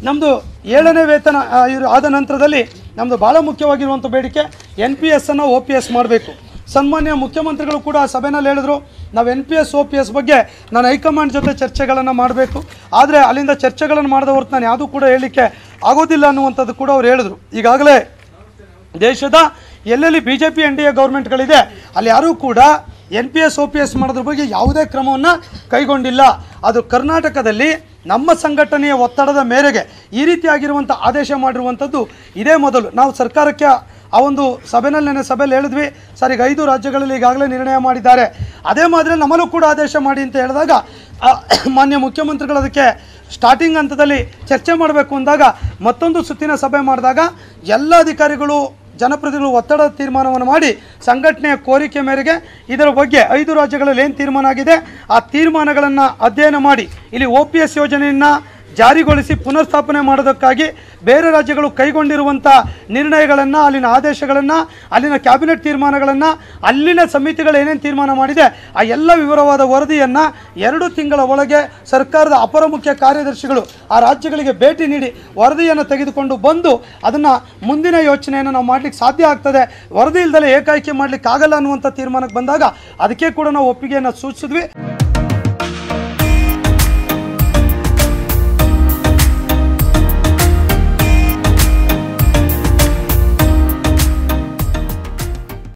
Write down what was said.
ನಮ್ಮದು ಏಳನೇ ವೇತನ ಆ, ಇರು ಆದ ನಂತರದಲ್ಲಿ ನಮ್ಮದು ಭಾಳ ಮುಖ್ಯವಾಗಿರುವಂಥ ಬೇಡಿಕೆ ಎನ್ ಪಿ ಎಸ್ ಅನ್ನು ಒ ಪಿ ಎಸ್ ಮಾಡಬೇಕು ಸನ್ಮಾನ್ಯ ಮುಖ್ಯಮಂತ್ರಿಗಳು ಕೂಡ ಆ ಸಭೆಯಲ್ಲಿ ಹೇಳಿದ್ರು ನಾವು N P S O P S ಬಗ್ಗೆ ನಾನು ಹೈಕಮಾಂಡ್ ಜೊತೆ ಚರ್ಚೆಗಳನ್ನು ಮಾಡಬೇಕು ಆದರೆ ಅಲ್ಲಿಂದ ಚರ್ಚೆಗಳನ್ನು ಮಾಡದ ಹೊರತು ನಾನು ಯಾವುದೂ ಕೂಡ ಹೇಳಲಿಕ್ಕೆ ಆಗೋದಿಲ್ಲ ಅನ್ನುವಂಥದ್ದು ಕೂಡ ಅವ್ರು ಹೇಳಿದ್ರು ಈಗಾಗಲೇ ದೇಶದ ಎಲ್ಲೆಲ್ಲಿ B J P N D A ಗೌರ್ಮೆಂಟ್ಗಳಿದೆ ಅಲ್ಲಿ ಯಾರೂ ಕೂಡ N P S O P S ಮಾಡೋದ್ರ ಬಗ್ಗೆ ಯಾವುದೇ ಕ್ರಮವನ್ನು ಕೈಗೊಂಡಿಲ್ಲ ಅದು ಕರ್ನಾಟಕದಲ್ಲಿ ನಮ್ಮ ಸಂಘಟನೆಯ ಒತ್ತಡದ ಮೇರೆಗೆ ಈ ರೀತಿಯಾಗಿರುವಂಥ ಆದೇಶ ಮಾಡಿರುವಂಥದ್ದು ಇದೇ ಮೊದಲು ನಾವು ಸರ್ಕಾರಕ್ಕೆ ಆ ಒಂದು ಸಭೆನಲ್ಲಿ ನೆನೆ ಸಭೆಯಲ್ಲಿ ಹೇಳಿದ್ವಿ ಸರ್ ಈಗ ಐದು ರಾಜ್ಯಗಳಲ್ಲಿ ಈಗಾಗಲೇ ನಿರ್ಣಯ ಮಾಡಿದ್ದಾರೆ ಅದೇ ಮಾದರಿ ನಮ್ಮಲ್ಲೂ ಕೂಡ ಆದೇಶ ಮಾಡಿ ಅಂತ ಹೇಳಿದಾಗ ಆ, ಮಾನ್ಯ ಮುಖ್ಯಮಂತ್ರಿಗಳು ಅದಕ್ಕೆ ಸ್ಟಾರ್ಟಿಂಗ್ ಹಂತದಲ್ಲಿ ಚರ್ಚೆ ಮಾಡಬೇಕು ಅಂದಾಗ ಮತ್ತೊಂದು ಸುತ್ತಿನ ಸಭೆ ಮಾಡಿದಾಗ ಎಲ್ಲ ಅಧಿಕಾರಿಗಳು ಜನಪ್ರತಿನಿಧಿಗಳು ಒತ್ತಡದ ತೀರ್ಮಾನವನ್ನು ಮಾಡಿ ಸಂಘಟನೆಯ ಕೋರಿಕೆ ಮೇರೆಗೆ ಇದರ ಬಗ್ಗೆ ಐದು ರಾಜ್ಯಗಳಲ್ಲಿ ಏನು ತೀರ್ಮಾನ ಆಗಿದೆ ಆ ತೀರ್ಮಾನಗಳನ್ನು ಅಧ್ಯಯನ ಮಾಡಿ ಇಲ್ಲಿ ಒ ಪಿ ಎಸ್ ಯೋಜನೆಯನ್ನು ಜಾರಿಗೊಳಿಸಿ ಪುನರ್ಸ್ಥಾಪನೆ ಮಾಡೋದಕ್ಕಾಗಿ ಬೇರೆ ರಾಜ್ಯಗಳು ಕೈಗೊಂಡಿರುವಂಥ ನಿರ್ಣಯಗಳನ್ನು ಅಲ್ಲಿನ ಆದೇಶಗಳನ್ನು ಅಲ್ಲಿನ ಕ್ಯಾಬಿನೆಟ್ ತೀರ್ಮಾನಗಳನ್ನು ಅಲ್ಲಿನ ಸಮಿತಿಗಳು ಏನೇನು ತೀರ್ಮಾನ ಮಾಡಿದೆ ಆ ಎಲ್ಲ ವಿವರವಾದ ವರದಿಯನ್ನು ಎರಡು ತಿಂಗಳ ಒಳಗೆ ಸರ್ಕಾರದ ಅಪರ ಮುಖ್ಯ ಕಾರ್ಯದರ್ಶಿಗಳು ಆ ರಾಜ್ಯಗಳಿಗೆ ಭೇಟಿ ನೀಡಿ ವರದಿಯನ್ನು ತೆಗೆದುಕೊಂಡು ಬಂದು ಅದನ್ನು ಮುಂದಿನ ಯೋಚನೆಯನ್ನು ನಾವು ಮಾಡಲಿಕ್ಕೆ ಸಾಧ್ಯ ಆಗ್ತದೆ ವರದಿ ಇಲ್ದಲೆ ಏಕಾಏಕಿ ಮಾಡಲಿಕ್ಕೆ ಆಗಲ್ಲ ಅನ್ನುವಂಥ ತೀರ್ಮಾನಕ್ಕೆ ಬಂದಾಗ ಅದಕ್ಕೆ ಕೂಡ ನಾವು ಒಪ್ಪಿಗೆಯನ್ನು ಸೂಚಿಸಿದ್ವಿ